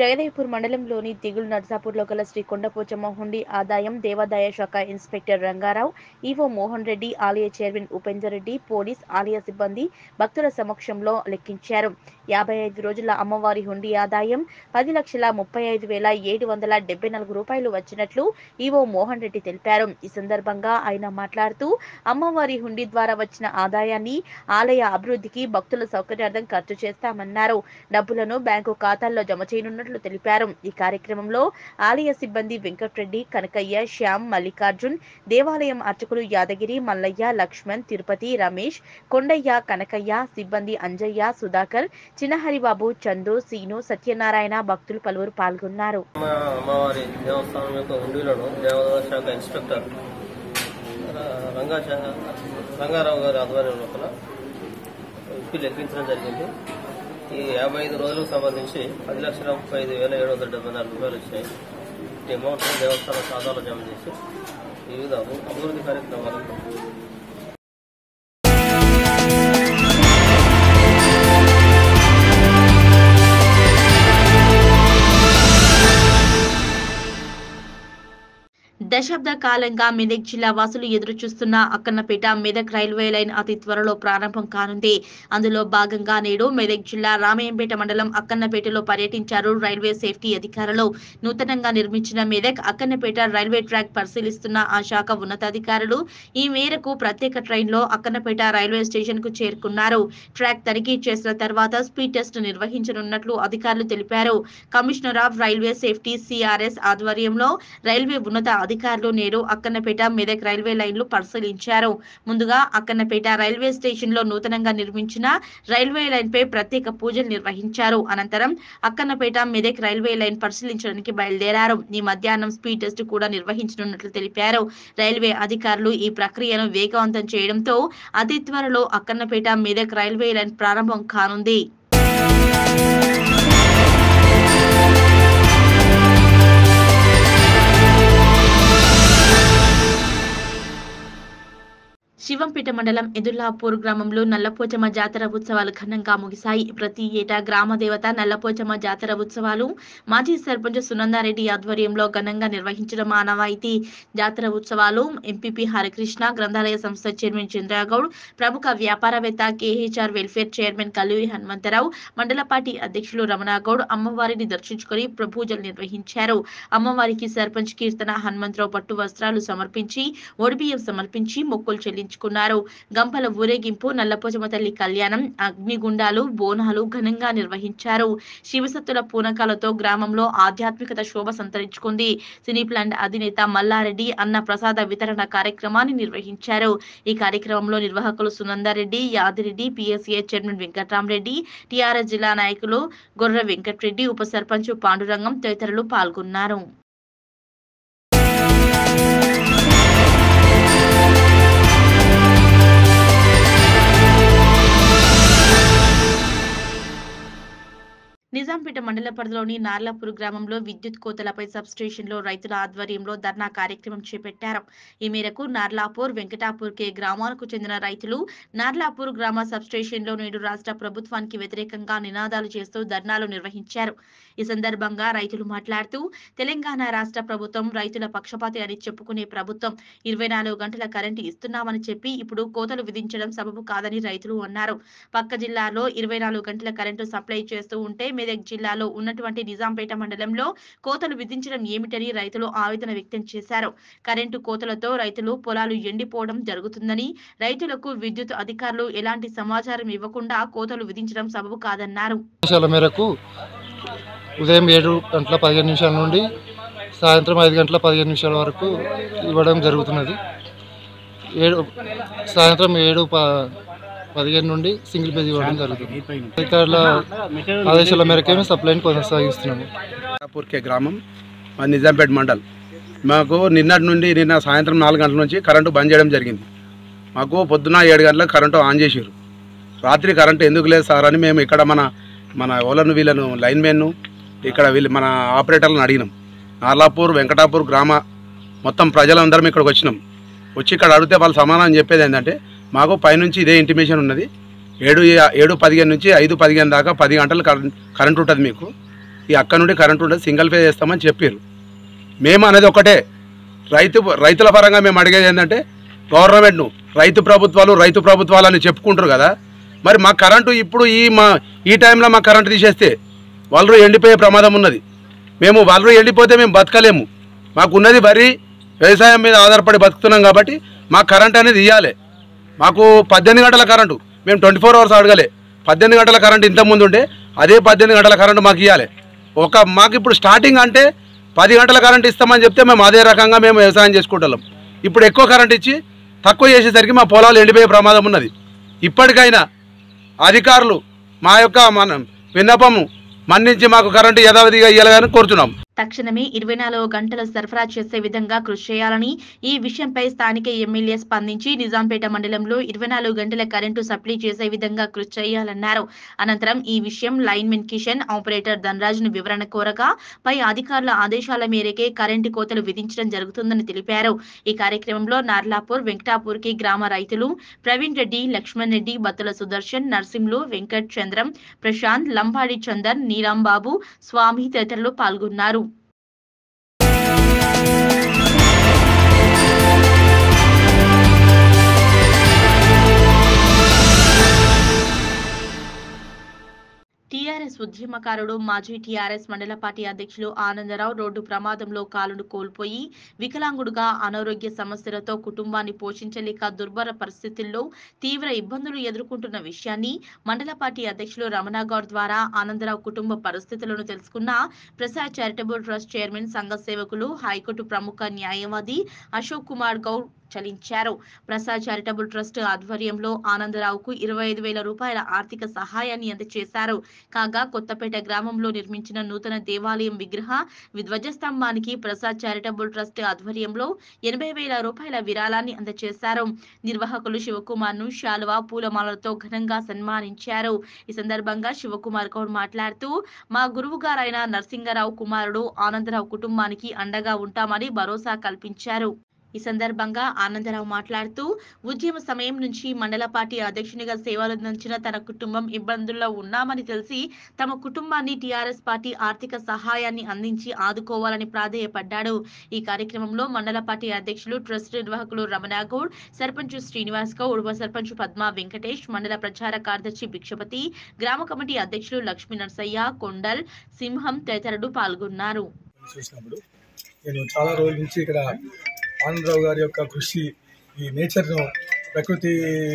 జగదేవ్పూర్ మండలంలోని దిగులు నర్సాపూర్లో గల శ్రీ కొండపోచమ్మ హుండీ ఆదాయం దేవాదాయ శాఖ ఇన్స్పెక్టర్ రంగారావు ఈవో మోహన్ రెడ్డి ఆలయ చైర్మన్ ఉపేందర్ రెడ్డి పోలీస్ ఆలయ సిబ్బంది భక్తుల సమక్షంలో లెక్కించారు యాభై ఐదు రోజుల అమ్మవారి హుండీ ఆదాయం పది లక్షల ముప్పై ఐదు వేల ఏడు వందల డెబ్బై నాలుగు రూపాయలు వచ్చినట్లు ఈవో మోహన్ రెడ్డి తెలిపారు ఈ సందర్భంగా ఆయన మాట్లాడుతూ అమ్మవారి హుండీ ద్వారా వచ్చిన ఆదాయాన్ని ఆలయ అభివృద్ధికి భక్తుల సౌకర్యార్థం ఖర్చు చేస్తామన్నారు డబ్బులను బ్యాంకు ఖాతాల్లో జమ చేయనున్నట్లు తెలిపారు ఈ కార్యక్రమంలో ఆలయ సిబ్బంది వెంకట్రెడ్డి కనకయ్య శ్యామ్ మల్లికార్జున్ దేవాలయం అర్చకులు యాదగిరి మల్లయ్య లక్ష్మణ్ తిరుపతి రమేష్ కొండయ్య కనకయ్య సిబ్బంది అంజయ్య సుధాకర్ చిన్నహరిబాబు చందు సీను సత్యనారాయణ భక్తులు పలువురు పాల్గొన్నారు మా అమ్మవారి దేవస్థానం యొక్క హుండీలను దేవాదాయ శాఖ ఇన్స్పెక్టర్ రంగా రంగారావు గారి ఆధ్వర్యం లోపల విప్పి లెక్కించడం జరిగింది ఈ యాభై ఐదు రోజులకు సంబంధించి పది లక్షల ముప్పై ఐదు వేల ఏడు వందల డెబ్బై నాలుగు రూపాయలు వచ్చాయి ఈ అమౌంట్ దేవస్థాన ఖాతాలో జమ చేసి వివిధ అభి- అభివృద్ధి కార్యక్రమాలకు దశాబ్ద కాలంగా మెదక్ జిల్లా వాసులు ఎదురు చూస్తున్న అక్కన్నపేట మెదక్ రైల్వే లైన్ అతి త్వరలో ప్రారంభం కానుంది అందులో భాగంగా నేడు మెదక్ జిల్లా రామయ్యంపేట మండలం అక్కన్నపేటలో పర్యటించారు రైల్వే సేఫ్టీ అధికారులు నూతనంగా నిర్మించిన మెదక్ అక్కన్నపేట రైల్వే ట్రాక్ పరిశీలిస్తున్న ఆ శాఖ ఉన్నతాధికారులు ఈ మేరకు ప్రత్యేక ట్రైన్లో అక్కన్నపేట రైల్వే స్టేషన్ కు చేరుకున్నారు ట్రాక్ తనిఖీ చేసిన తర్వాత స్పీడ్ టెస్ట్ నిర్వహించనున్నట్లు అధికారులు తెలిపారు commissioner of railway safety CRS ఆధ్వర్యంలో రైల్వే ఉన్నత అధికారులు నేడు అక్కన్నపేట మెదక్ రైల్వే లైన్లు పరిశీలించారు ముందుగా అక్కన్నపేట రైల్వే స్టేషన్ లో నూతనంగా నిర్మించిన రైల్వే లైన్ పై ప్రత్యేక పూజలు నిర్వహించారు అనంతరం అక్కన్నపేట మెదక్ రైల్వే లైన్ పరిశీలించడానికి బయలుదేరారు ఈ మధ్యాహ్నం స్పీడ్ టెస్ట్ కూడా నిర్వహించనున్నట్లు తెలిపారు రైల్వే అధికారులు ఈ ప్రక్రియను వేగవంతం చేయడంతో అతి త్వరలో అక్కన్నపేట మెదక్ రైల్వే లైన్ ప్రారంభం కానుంది శివంపేట మండలం ఎదుల్లాపూర్ గ్రామంలో నల్లపోచమ్మ జాతర ఉత్సవాలు ఘనంగా ముగిశాయి ప్రతి ఏటా గ్రామ దేవత నల్లపోచమ్మ జాతర ఉత్సవాలు మాజీ సర్పంచ్ సునందారెడ్డి ఆధ్వర్యంలో ఘనంగా నిర్వహించడం ఆనవాయితీ జాతర ఉత్సవాలు ఎంపీపీ హరికృష్ణ గ్రంథాలయ సంస్థ చైర్మన్ చంద్రగౌడ్ ప్రముఖ వ్యాపారవేత్త KHR welfare chairman Kalluri Hanumantharao మండల పార్టీ అధ్యక్షులు రమణాగౌడ్ అమ్మవారిని దర్శించుకొని పూజలు నిర్వహించారు అమ్మవారికి సర్పంచ్ కీర్తన హనుమంతరావు పట్టు వస్త్రాలు సమర్పించి ఒడిబియ్యం సమర్పించి మొక్కులు చెల్లించుకున్నారు గంపల ఊరేగింపు నల్లపోచమ్మ తల్లి కళ్యాణం అగ్నిగుండాలు బోనాలు ఘనంగా నిర్వహించారు శివసత్తుల పూనకాలతో గ్రామంలో ఆధ్యాత్మికత శోభ సంతరించుకుంది సినీ ప్లాంట్ అధినేత మల్లారెడ్డి అన్న ప్రసాద వితరణ కార్యక్రమాన్ని నిర్వహించారు ఈ కార్యక్రమంలో నిర్వాహకులు Sunanda Reddy Yadi Reddy PSA chairman Venkatrama Reddy TRS జిల్లా నాయకులు గొర్రె వెంకట్రెడ్డి ఉప సర్పంచ్ పాండురంగం తదితరులు పాల్గొన్నారు నిజాంపేట మండల పరిధిలోని నార్లాపూర్ గ్రామంలో విద్యుత్ కోతలపై సబ్ స్టేషన్లో రైతుల ఆధ్వర్యంలో ధర్నా కార్యక్రమం చేపట్టారు ఈ మేరకు నార్లాపూర్ వెంకటాపూర్ కే గ్రామాలకు చెందిన రైతులు నార్లాపూర్ గ్రామ సబ్ స్టేషన్లో నేడు రాష్ట్ర ప్రభుత్వానికి వ్యతిరేకంగా నినాదాలు చేస్తూ ధర్నాలు నిర్వహించారు ఈ సందర్భంగా రైతులు మాట్లాడుతూ తెలంగాణ రాష్ట్ర ప్రభుత్వం రైతుల పక్షపాతి అని చెప్పుకునే ప్రభుత్వం ఇరవై నాలుగు గంటల కరెంటు ఇస్తున్నామని చెప్పి ఇప్పుడు కోతలు విధించడం సబబు కాదని రైతులు అన్నారు పక్క జిల్లాలో ఇరవై నాలుగు గంటల కరెంటు సప్లై చేస్తూ ఉంటే మెదక్ జిల్లాలో ఉన్నటువంటి నిజాంపేట మండలంలో కోతలు విధించడం ఏమిటని రైతులు ఆవేదన వ్యక్తం చేశారు కరెంటు కోతలతో రైతులు పొలాలు ఎండిపోవడం జరుగుతుందని రైతులకు విద్యుత్ అధికారులు ఎలాంటి సమాచారం ఇవ్వకుండా కోతలు విధించడం సబబు కాదన్నారు ఆదేశాల మేరకు ఉదయం ఏడు గంటల పదిహేను నిమిషాల నుండి సాయంత్రం ఐదు గంటల పదిహేను నిమిషాల వరకు ఇవ్వడం జరుగుతున్నది ఏడు సాయంత్రం ఏడు ప పదిహేను నుండి సింగిల్ పేజ్ ఇవ్వడం జరుగుతుంది అధికారుల ఆదేశాల మేరకే సప్లైని కొనసాగిస్తున్నాము పూర్కే గ్రామం మా నిజాంపేట్ మండల్ మాకు నిన్నటి నుండి నిన్న సాయంత్రం నాలుగు గంటల నుంచి కరెంటు బంద్ చేయడం జరిగింది మాకు పొద్దున ఏడు గంటలకు కరెంటు ఆన్ చేసారు రాత్రి కరెంటు ఎందుకు లేదు సార్ అని మేము ఇక్కడ మన మన ఓలను వీళ్ళను లైన్మెన్ను ఇక్కడ వీళ్ళు మన ఆపరేటర్లను అడిగినాం నార్లాపూర్ వెంకటాపూర్ గ్రామ మొత్తం ప్రజలందరం ఇక్కడికి వచ్చినాం వచ్చి ఇక్కడ అడిగితే వాళ్ళు సమాధానం చెప్పేది ఏంటంటే మాకు పైనుంచి ఇదే ఇంటిమేషన్ ఉన్నది ఏడు ఏడు పదిహేను నుంచి ఐదు పదిహేను దాకా పది గంటలు కరెంట్ కరెంట్ ఉంటుంది మీకు ఈ అక్క నుండి కరెంట్ ఉండదు సింగిల్ ఫేజ్ చేస్తామని చెప్పారు మేము అనేది ఒకటే రైతు రైతుల పరంగా మేము అడిగేది ఏంటంటే గవర్నమెంట్ను రైతు ప్రభుత్వాలు రైతు ప్రభుత్వాలు అని చెప్పుకుంటారు కదా మరి మా కరెంటు ఇప్పుడు ఈ మా ఈ టైంలో మా కరెంటు తీసేస్తే వాళ్ళు ఎండిపోయే ప్రమాదం ఉన్నది మేము వాళ్ళు ఎండిపోతే మేము బతకలేము మాకు ఉన్నది వరి వ్యవసాయం మీద ఆధారపడి బతుకుతున్నాం కాబట్టి మా కరెంట్ అనేది ఇవ్వాలి మాకు పద్దెనిమిది గంటల కరెంటు మేము ట్వంటీ ఫోర్ అవర్స్ అడగలే పద్దెనిమిది గంటల కరెంటు ఇంత ముందు ఉంటే అదే పద్దెనిమిది గంటల కరెంటు మాకు ఇవ్వాలి ఒక మాకు ఇప్పుడు స్టార్టింగ్ అంటే పది గంటల కరెంట్ ఇస్తామని చెప్తే మేము అదే రకంగా మేము వ్యవసాయం చేసుకుంటాం ఇప్పుడు ఎక్కువ కరెంట్ ఇచ్చి తక్కువ చేసేసరికి మా పొలాలు ఎండిపోయే ప్రమాదం ఉన్నది ఇప్పటికైనా అధికారులు మా యొక్క మన విన్నపము మన్నించి మాకు కరెంటు యథావిధిగా ఇవ్వాలని కోరుతున్నాం తక్షణమే ఇరవై నాలుగు గంటలు సరఫరా చేసే విధంగా కృషి చేయాలని ఈ విషయంపై స్థానిక ఎమ్మెల్యే స్పందించి నిజాంపేట మండలంలో ఇరవై నాలుగు గంటల కరెంటు సప్లై చేసే విధంగా కృషి చేయాలన్నారు అనంతరం ఈ విషయం లైన్మెన్ కిషన్ ఆపరేటర్ ధనరాజ్ను వివరణ కోరగా పై అధికారుల ఆదేశాల మేరకే కరెంటు కోతలు విధించడం జరుగుతుందని తెలిపారు ఈ కార్యక్రమంలో నార్లాపూర్ వెంకటాపూర్ కి గ్రామ రైతులు ప్రవీణ్ రెడ్డి లక్ష్మణ్ రెడ్డి బత్తుల సుదర్శన్ నర్సింహులు వెంకట్ చంద్రం ప్రశాంత్ లంబాడి చందన్ నీరాంబాబు స్వామి తదితరులు పాల్గొన్నారు టీఆర్ఎస్ ఉద్యమకారుడు మాజీ టీఆర్ఎస్ మండల పార్టీ అధ్యక్షులు ఆనందరావు రోడ్డు ప్రమాదంలో కాలును కోల్పోయి వికలాంగుడుగా అనారోగ్య సమస్యలతో కుటుంబాన్ని పోషించలేక దుర్భర పరిస్థితుల్లో తీవ్ర ఇబ్బందులు ఎదుర్కొంటున్న విషయాన్ని మండల పార్టీ అధ్యక్షులు రమణాగౌడ్ ద్వారా ఆనందరావు కుటుంబ పరిస్థితులను తెలుసుకున్న ప్రసాద్ చారిటబుల్ ట్రస్ట్ చైర్మన్ సంఘ సేవకులు హైకోర్టు ప్రముఖ న్యాయవాది అశోక్ కుమార్ గౌడ్ చలించారు ప్రసాద్ చారిటబుల్ ట్రస్ట్ ఆధ్వర్యంలో ఆనందరావుకు ఇరవై ఐదు వేల రూపాయల ఆర్థిక సహాయాన్ని అందజేశారు కాగా కొత్తపేట గ్రామంలో నిర్మించిన నూతన దేవాలయం విగ్రహ ధ్వజస్తంభానికి ప్రసాద్ చారిటబుల్ ట్రస్ట్ ఆధ్వర్యంలో ఎనభై వేల రూపాయల విరాళాన్ని అందజేశారు నిర్వాహకులు శివకుమార్ ను శాలువా పూలమాలతో ఘనంగా సన్మానించారు ఈ సందర్భంగా శివకుమార్ గౌడ్ మాట్లాడుతూ మా గురువు గారైన నరసింగరావు కుమారుడు ఆనందరావు కుటుంబానికి అండగా ఉంటామని భరోసా కల్పించారు ఈ సందర్భంగా ఆనందరావు మాట్లాడుతూ ఉద్యమ సమయం నుంచి మండల పార్టీ అధ్యక్షునిగా సేవలందించిన తన కుటుంబం ఇబ్బందుల్లో ఉన్నామని తెలిసి తమ కుటుంబాన్ని టీఆర్ఎస్ పార్టీ ఆర్థిక సహాయాన్ని అందించి ఆదుకోవాలని ప్రాధేయపడ్డాడు ఈ కార్యక్రమంలో మండల పార్టీ అధ్యక్షులు ట్రస్ట్ నిర్వాహకులు రమణాగౌడ్ సర్పంచ్ శ్రీనివాస్ గౌడ్ ఉప సర్పంచ్ పద్మా వెంకటేష్ మండల ప్రచార కార్యదర్శి భిక్షపతి గ్రామ కమిటీ అధ్యక్షులు లక్ష్మీ నర్సయ్య కొండల్ సింహం తదితరులు పాల్గొన్నారు చూసినప్పుడు నేను చాలా రోజుల నుంచి ఇక్కడ ఆనందరావు గారి యొక్క కృషి ఈ నేచర్ను ప్రకృతి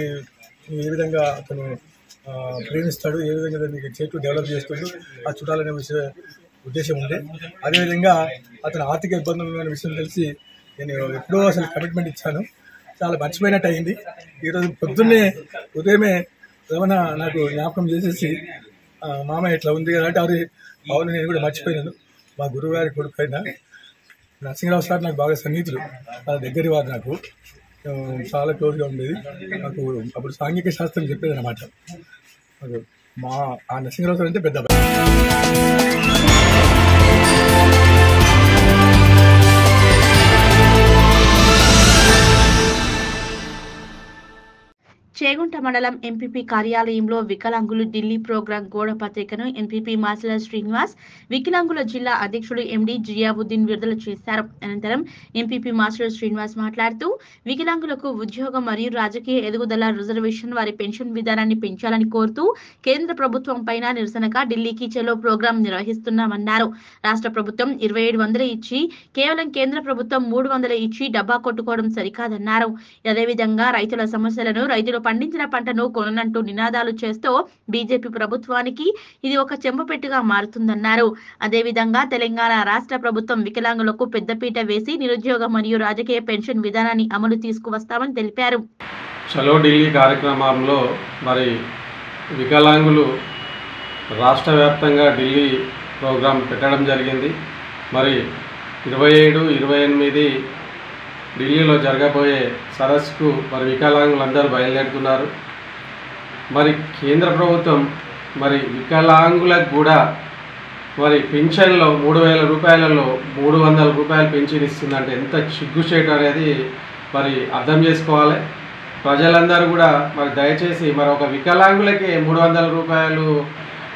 ఏ విధంగా అతను ఆ, ప్రేమిస్తాడు ఏ విధంగా దాన్ని చెట్లు డెవలప్ చేస్తాడు ఆ చూడాలనే విషయ ఉద్దేశం ఉంది అదేవిధంగా అతను ఆర్థిక ఇబ్బందులు ఉన్న విషయం తెలిసి నేను ఎప్పుడో అసలు కమిట్మెంట్ ఇచ్చాను చాలా మర్చిపోయినట్టు అయింది ఈరోజు పొద్దున్నే ఉదయమే రమణ నాకు జ్ఞాపకం చేసేసి ఆ, మామ ఇట్లా ఉంది కదా అంటే అది అవును నేను కూడా మర్చిపోయినాను మా గురువు గారి కొడుకు అయినా నరసింహరావు సార్ నాకు బాగా సన్నిహితులు చాలా దగ్గరి వారు నాకు ఆ, చాలా క్లోజ్గా ఉండేది నాకు అప్పుడు సాంఘిక శాస్త్రం చెప్పేది అనమాట నాకు మా ఆ నరసింహరావు సార్ అంటే పెద్ద అబ్బాయి. చేగుంట మండలం ఎంపీపీ కార్యాలయంలో వికలాంగులు ఢిల్లీ ప్రోగ్రాం గోడ పత్రికను ఎంపీపీ మాసల శ్రీనివాస్ వికలాంగుల జిల్లా అధ్యక్షుడు ఎండి జియాబుద్దీన్ విడుదల చేశారు అనంతరం ఎంపీపీ మాసల శ్రీనివాస్ మాట్లాడుతూ వికలాంగులకు ఉద్యోగం మరియు రాజకీయ ఎదుగుదల రిజర్వేషన్ వారి పెన్షన్ విధానాన్ని పెంచాలని కోరుతూ కేంద్ర ప్రభుత్వం పైన నిరసనగా ఢిల్లీకి చెలో ప్రోగ్రాం నిర్వహిస్తున్నామన్నారు రాష్ట్ర ప్రభుత్వం ఇరవై ఏడు వందలు ఇచ్చి కేవలం కేంద్ర ప్రభుత్వం మూడు వందలు ఇచ్చి డబ్బా కొట్టుకోవడం సరికాదన్నారు అదేవిధంగా రైతుల సమస్యలను రైతులు పండించిన పంటను కొననంటూ నినాదాలు చేస్తూ బీజేపీ ప్రభుత్వానికి ఇది ఒక చెంపపెట్టుగా మారుతుందన్నారు అదేవిధంగా తెలంగాణ రాష్ట్ర ప్రభుత్వం వికలాంగులకు పెద్దపీట వేసి నిరుద్యోగ మరియు రాజకీయ పెన్షన్ విధానాన్ని అమలు తీసుకువస్తామని తెలిపారు చలో ఢిల్లీ కార్యక్రమంలో మరి వికలాంగులు రాష్ట్ర వ్యాప్తంగా ఢిల్లీ ప్రోగ్రాం పెట్టడం జరిగింది మరి ఇరవై ఏడు ఇరవై ఎనిమిది ఢిల్లీలో జరగబోయే సరస్సుకు మరి వికలాంగులందరూ బయలుదేరుతున్నారు మరి కేంద్ర ప్రభుత్వం మరి వికలాంగులకు కూడా మరి పింఛన్లో మూడు వేల రూపాయలలో మూడు వందల రూపాయలు పెన్షన్ ఇస్తుందంటే ఎంత సిగ్గుచేటు అనేది మరి అర్థం చేసుకోవాలి ప్రజలందరూ కూడా మరి దయచేసి మరి ఒక వికలాంగులకి మూడు వందల రూపాయలు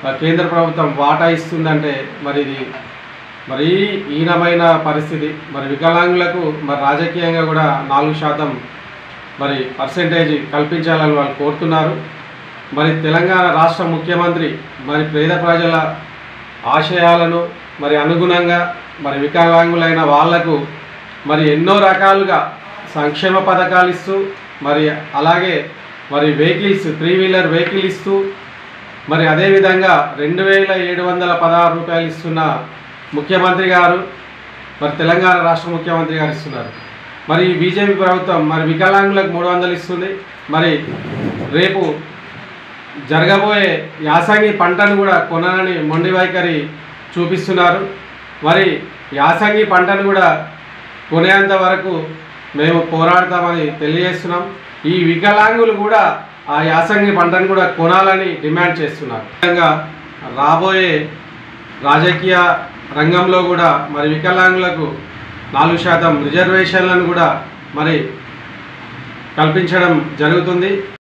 ఆ, కేంద్ర ప్రభుత్వం వాటా ఇస్తుందంటే మరి ఇది మరీ హీనమైన పరిస్థితి మరి వికలాంగులకు మరి రాజకీయంగా కూడా నాలుగు శాతం మరి పర్సెంటేజ్ కల్పించాలని వాళ్ళు కోరుతున్నారు మరి తెలంగాణ రాష్ట్ర ముఖ్యమంత్రి మరి పేద ప్రజల ఆశయాలను మరి అనుగుణంగా మరి వికలాంగులైన వాళ్లకు మరి ఎన్నో రకాలుగా సంక్షేమ పథకాలు ఇస్తూ మరి అలాగే మరి వెహికల్స్ త్రీ వీలర్ వెహికల్ ఇస్తూ మరి అదేవిధంగా రెండు వేల ఏడు వందల పదహారు రూపాయలు ఇస్తున్న ముఖ్యమంత్రి గారు మరి తెలంగాణ రాష్ట్ర ముఖ్యమంత్రి గారు ఇస్తున్నారు మరి ఈ బీజేపీ ప్రభుత్వం మరి వికలాంగులకు మూడు వందలు ఇస్తుంది మరి రేపు జరగబోయే యాసంగి పంటను కూడా కొనని మొండి వైఖరి చూపిస్తున్నారు మరి యాసంగి పంటను కూడా కొనేంత వరకు మేము పోరాడతామని తెలియజేస్తున్నాం ఈ వికలాంగులు కూడా ఆ యాసంగి పంటను కూడా కొనాలని డిమాండ్ చేస్తున్నారు ముఖ్యంగా రాబోయే రాజకీయ రంగంలో కూడా మరి వికలాంగులకు నాలుగు శాతం రిజర్వేషన్లను కూడా మరి కల్పించడం జరుగుతుంది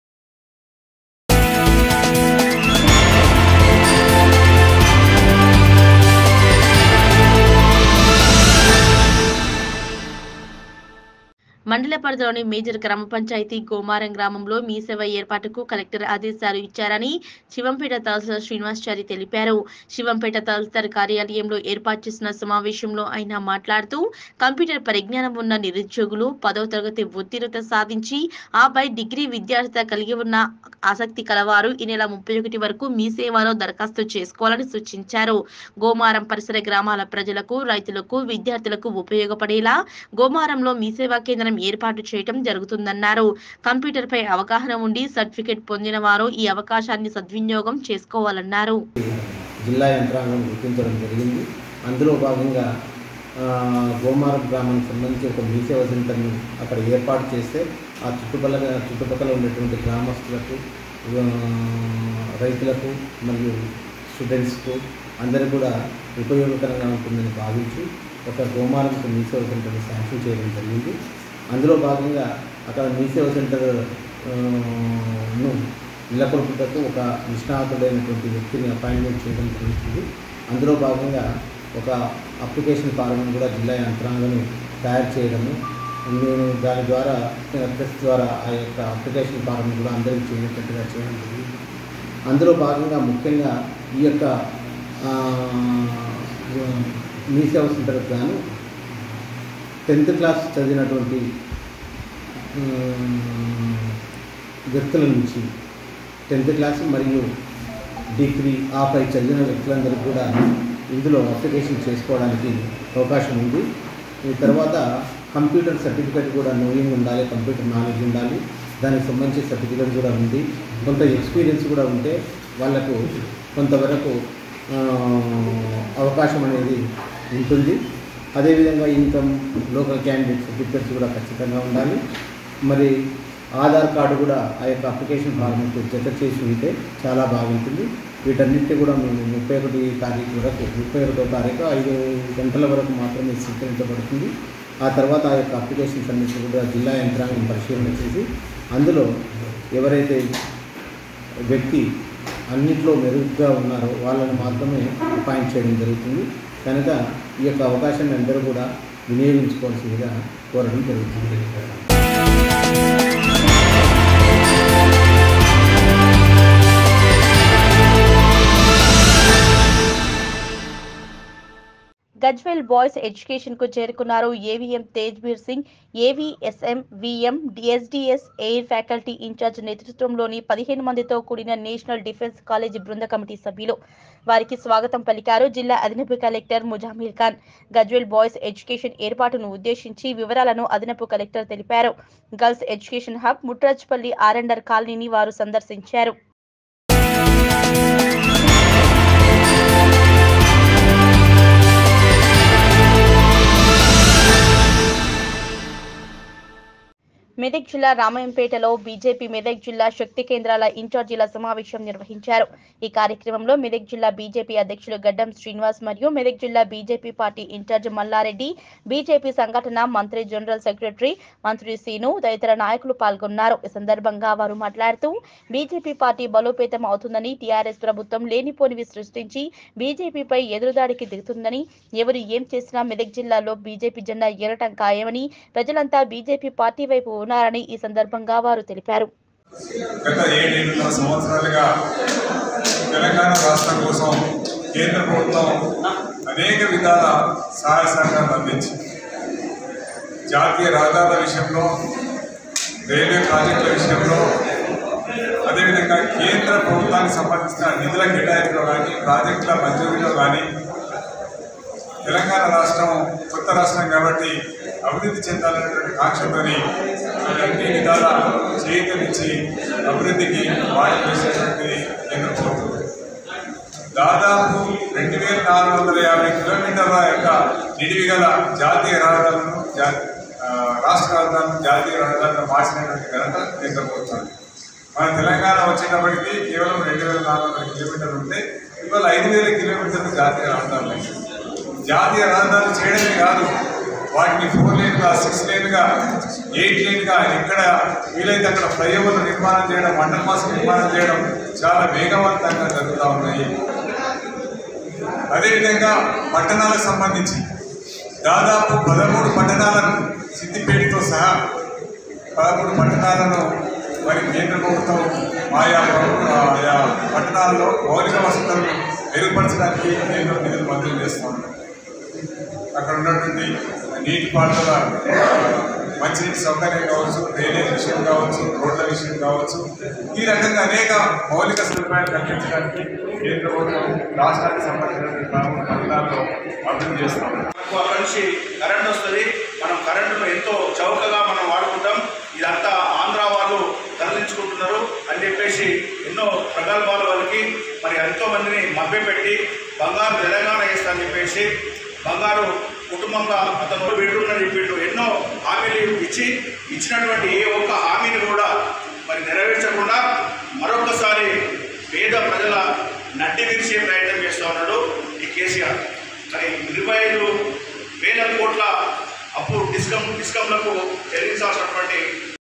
మండల పరిధిలోని మేజర్ గ్రామ పంచాయతీ గోమారం గ్రామంలో మీ సేవ ఏర్పాటుకు కలెక్టర్ ఆదేశాలు ఇచ్చారని శివంపేట తహసీల్దార్ శ్రీనివాసచారి తెలిపారు శివంపేట తహసీల్దార్ కార్యాలయంలో ఏర్పాటు చేసిన సమావేశంలో ఆయన మాట్లాడుతూ కంప్యూటర్ పరిజ్ఞానం ఉన్న నిరుద్యోగులు పదవ తరగతి ఉత్తీర్ణత సాధించి ఆపై డిగ్రీ విద్యార్థిత కలిగి ఉన్న ఆసక్తి కలవారు ఈ నెల ముప్పై ఒకటి వరకు మీ సేవలో దరఖాస్తు చేసుకోవాలని సూచించారు గోమారం పరిసర గ్రామాల ప్రజలకు రైతులకు విద్యార్థులకు ఉపయోగపడేలా గోమారంలో మీ సేవా కేంద్రం ఏర్పాటు చేయటం జరుగుతుందన్నారు కంప్యూటర్ పై అవగాహన ఉండి సర్టిఫికెట్ పొందిన వారు ఈ అవకాశాన్ని సద్వినియోగం చేసుకోవాలన్నారు జిల్లా యంత్రాంగం గుర్తించడం జరిగింది అందులో భాగంగా ఆ, గోమారం గ్రామానికి సంబంధించి ఒక మీ సేవ సెంటర్ని అక్కడ ఏర్పాటు చేస్తే ఆ చుట్టుపక్కల చుట్టుపక్కల ఉన్నటువంటి గ్రామస్తులకు ఆ, రైతులకు మరియు స్టూడెంట్స్కు అందరికీ కూడా ఉపయోగకరంగా ఉంటుందని భావించి ఒక గోమారంకు మీ సేవ సెంటర్ని శాంక్షన్ చేయడం జరిగింది అందులో భాగంగా అక్కడ మీ సేవ సెంటర్ ఆ, ను నెలకొల్పుటకు ఒక నిష్ణాతుడైనటువంటి వ్యక్తిని అపాయింట్మెంట్ చేయడం జరుగుతుంది అందులో భాగంగా ఒక అప్లికేషన్ ఫారం కూడా జిల్లా యంత్రాంగం తయారు చేయడము నేను దాని ద్వారా ప్రెస్ ద్వారా ఆ యొక్క అప్లికేషన్ ఫారం కూడా అందరికీ చేయనట్టుగా చేయడం జరిగింది అందులో భాగంగా ముఖ్యంగా ఈ యొక్క ఆ, మీ సేవ సెంటర్కి గాను టెన్త్ క్లాస్ చదివినటువంటి ఉమ్, వ్యక్తుల నుంచి టెన్త్ క్లాస్ మరియు డిగ్రీ ఆపై చదివిన వ్యక్తులందరికీ కూడా ఇందులో అప్లికేషన్ చేసుకోవడానికి అవకాశం ఉంది ఈ తర్వాత కంప్యూటర్ సర్టిఫికేట్ కూడా నోయింగ్ ఉండాలి కంప్యూటర్ నాలెడ్జ్ ఉండాలి దానికి సంబంధించి సర్టిఫికేట్ కూడా ఉంది కొంత ఎక్స్పీరియన్స్ కూడా ఉంటే వాళ్ళకు కొంతవరకు ఆ, అవకాశం అనేది ఉంటుంది అదేవిధంగా ఇన్కమ్ లోకల్ క్యాండిడేట్ సర్టిఫికేట్స్ కూడా ఖచ్చితంగా ఉండాలి మరి ఆధార్ కార్డు కూడా ఆ యొక్క అప్లికేషన్ ఫార్మేట్ జత చేసి ఉంటే చాలా బాగుంటుంది వీటన్నిటి కూడా మేము ముప్పై ఒకటి తారీఖు వరకు ముప్పై ఒకటో తారీఖు ఐదు గంటల వరకు మాత్రమే స్వీకరించబడుతుంది ఆ తర్వాత ఆ యొక్క అప్లికేషన్స్ అన్నిటి కూడా జిల్లా యంత్రాంగం పరిశీలన చేసి అందులో ఎవరైతే వ్యక్తి అన్నిట్లో మెరుగ్గా ఉన్నారో వాళ్ళని మాత్రమే అపాయింట్ చేయడం జరుగుతుంది కనుక ఈ యొక్క అవకాశాన్ని అందరూ కూడా వినియోగించుకోవాల్సిందిగా కోరడం జరుగుతుంది గజ్వెల్ బాయ్స్ ఎడ్యుకేషన్ కు చేరుకున్నారు AVM Tejbir Singh AVSM VM DSDS air faculty incharge నేతృత్వంలోని పదిహేను మందితో కూడిన నేషనల్ డిఫెన్స్ కాలేజీ బృంద కమిటీ సభ్యులు వారికి స్వాగతం పలికారు జిల్లా అదనపు collector Muzammil Khan Gajwel boys education ఏర్పాటును ఉద్దేశించి వివరాలను అదనపు కలెక్టర్ తెలిపారు girls education hub Mutrajpally R and R కాలనీని వారు సందర్శించారు మెదక్ జిల్లా రామాయంపేటలో బీజేపీ మెదక్ జిల్లా శక్తి కేంద్రాల ఇన్ఛార్జీల సమావేశం నిర్వహించారు ఈ కార్యక్రమంలో మెదక్ జిల్లా బీజేపీ అధ్యక్షులు గడ్డం శ్రీనివాస్ మరియు మెదక్ జిల్లా BJP party incharge Malla Reddy BJP సంఘటన మంత్రి జనరల్ సెక్రటరీ మంత్రి సీను తదితర నాయకులు పాల్గొన్నారు ఈ సందర్భంగా వారు మాట్లాడుతూ బీజేపీ పార్టీ బలోపేతం అవుతుందని టీఆర్ఎస్ ప్రభుత్వం లేనిపోనివి సృష్టించి బీజేపీపై ఎదురుదాడికి దిగుతుందని ఎవరు ఏం చేసినా మెదక్ జిల్లాలో బీజేపీ జెండా ఏరటం ఖాయమని ప్రజలంతా బీజేపీ పార్టీ వైపు ఉన్నారని ఈ సందర్భంగా వారు తెలిపారు గత ఏడెనిమిది సంవత్సరాలుగా తెలంగాణ రాష్ట్రం కోసం కేంద్ర ప్రభుత్వం అనేక విధాల సహాయ సహకారాలు అందించింది జాతీయ రహదారుల విషయంలో రైల్వే ప్రాజెక్టుల విషయంలో అదేవిధంగా కేంద్ర ప్రభుత్వానికి సంబంధించిన నిధుల కేటాయింపులో కానీ ప్రాజెక్టుల మంజూరీలో కానీ తెలంగాణ రాష్ట్రం కొత్త రాష్ట్రం కాబట్టి అభివృద్ధి చెందాలనేటువంటి కాంక్షతోని అన్ని విధాల చేయూతనిచ్చి అభివృద్ధికి వాటి వేసినటువంటి కేంద్ర ప్రభుత్వం దాదాపు రెండు వేల నాలుగు వందల యాభై కిలోమీటర్ల యొక్క నిడివి గల జాతీయ రహదారులను జా- ఆ, రాష్ట్ర రహదారులను జాతీయ రహదారులను మార్చినటువంటి ఘనత కేంద్ర ప్రభుత్వం మన తెలంగాణ వచ్చేటప్పటికి కేవలం రెండు వేల నాలుగు వందల కిలోమీటర్లు ఉంటే ఇవాళ ఐదు వేల కిలోమీటర్లు జాతీయ రహదారులు అయ్యాయి. జాతీయ రహదారులు చేయడమే కాదు వాటిని ఫోర్ లేన్గా సిక్స్ లేన్గా ఎయిట్ లేన్గా ఎక్కడ వీలైతే అక్కడ ఫ్లైఓవర్లు నిర్మాణం చేయడం మండల మాసం నిర్మాణం చేయడం చాలా వేగవంతంగా జరుగుతూ ఉన్నాయి అదేవిధంగా పట్టణాలకు సంబంధించి దాదాపు పదమూడు పట్టణాలను సిద్దిపేటతో సహా పదమూడు పట్టణాలను మరి కేంద్ర ప్రభుత్వం ఆయా ప్రభు- ఆయా పట్టణాల్లో మౌలిక వసతులను మెరుగుపరచడానికి కేంద్రం నిధులు మంజూరు చేస్తూ ఉన్నారు అక్కడ ఉన్నటువంటి నీటి పారుదల ఆ, మంచినీటి సౌకర్యం కావచ్చు డ్రైనేజ్ విషయం కావచ్చు రోడ్ల విషయం కావచ్చు ఈ రకంగా అనేక మౌలిక సదుపాయాలు కల్పించడానికి కేంద్ర ప్రభుత్వం రాష్ట్రానికి సంబంధించిన పదమూడు పట్టణాల్లో అభివృద్ధి చేస్తాం మనకు అక్కడి నుంచి కరెంట్ వస్తుంది మనం కరెంటును ఎంతో చౌకగా మనం వాడుకుంటాం ఇదంతా ఆంధ్ర వాళ్ళు తరలించుకుంటున్నారు అని చెప్పేసి ఎన్నో ప్రగల్భాల వాళ్ళకి మరి ఎంతో మందిని మభ్యపెట్టి బంగారు తెలంగాణ ఇస్తా అని చెప్పేసి బంగారు కుటుంబంగా అతను బెడ్రూమ్ అని చెప్పిండు ఎన్నో హామీలు ఇచ్చి ఇచ్చినటువంటి ఏ ఒక్క హామీని కూడా మరి నెరవేర్చకుండా మరొకసారి పేద ప్రజల నడ్డి విరిచే ప్రయత్నం చేస్తూ ఉన్నాడు ఈ కేసీఆర్ మరి ఇరవై ఐదు వేల కోట్ల అప్పు డిస్కమ్ డిస్కమ్లకు చెల్లించాల్సినటువంటి